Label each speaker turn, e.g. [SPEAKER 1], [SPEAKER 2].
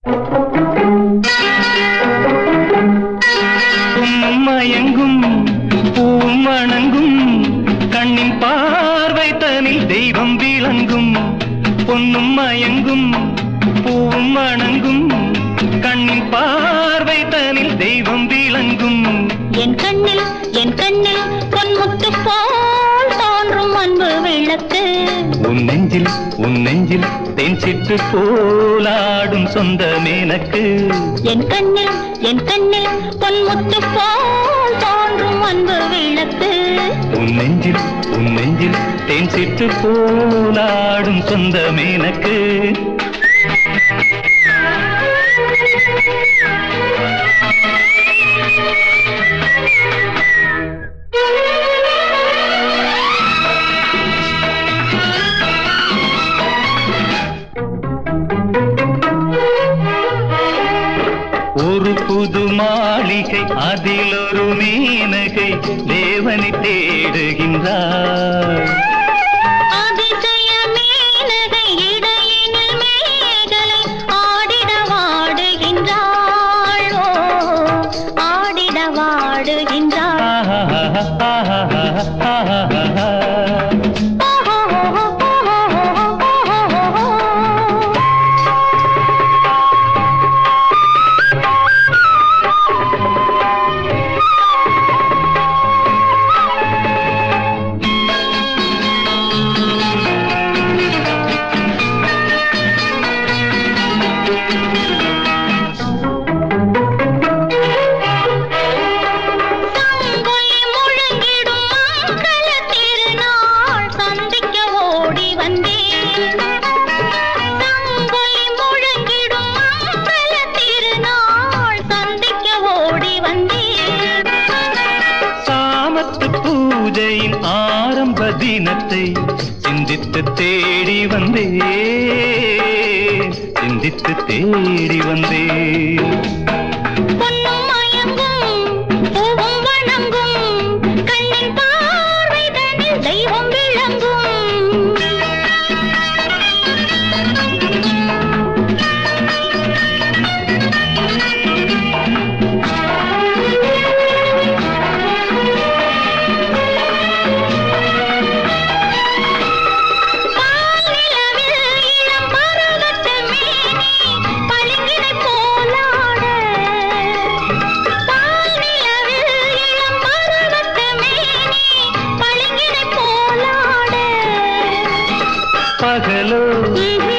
[SPEAKER 1] மயங்கும் பூவும் வணங்கும் கண்ணின் பார்வை தனில் தெய்வம் விளங்கும் பொன்னும் மயங்கும் பூவும் வணங்கும் கண்ணின் பார்வை தனில் தெய்வம் விளங்கும்
[SPEAKER 2] என் கண்ணில் என் கண்ணில் பொன்முத்து போல் தோன்றும் அன்பு விளக்கு
[SPEAKER 1] உன் நெஞ்சில் உன் நெஞ்சில் தேன் சிட்டு போலாடும் சொந்தமேனக்கு
[SPEAKER 2] என் கண்ணில் என் கண்ணில் பொன்முத்து போல் தோன்றும் அன்பு விளக்கு
[SPEAKER 1] உன் நெஞ்சில் உன் நெஞ்சில் தேன் சிட்டு போலாடும் சொந்தமேனக்கு ஒரு புது மாளிகை அதில் ஒரு மீனகை தேவனை தேடுகின்றார்
[SPEAKER 2] அதிசய மீனகை இடையினில் மேகலை ஆடிட வாடுகின்றாள் ஓ, ஆடிட வாடுகின்றாள் சங்கொலி முழங்கிடும் மங்கள திருநாள் சந்திக்க ஓடி வந்தேன் சங்கொலி முழங்கிடும் மங்கள திருநாள் சந்திக்க ஓடி வந்தேன்
[SPEAKER 1] சாமத்து பூஜையின் ஆரம்ப தினத்தை சிந்தித்து தேடி வந்தே சிந்தித்து தேடி வந்தே
[SPEAKER 2] பொன்னும் மயங்கும் பூவும் வணங்கும் கண்ணின் பார்வைதனில் தெய்வம் விளங்கும் பால்நிலவில் இளம் பருவத்து மேனி பளிங்கினைப் போலாட. பால்நிலவில் இளம் பருவத்து மேனி பளிங்கினைப் போலாட.
[SPEAKER 1] பகலோ
[SPEAKER 2] ம்ஹும்.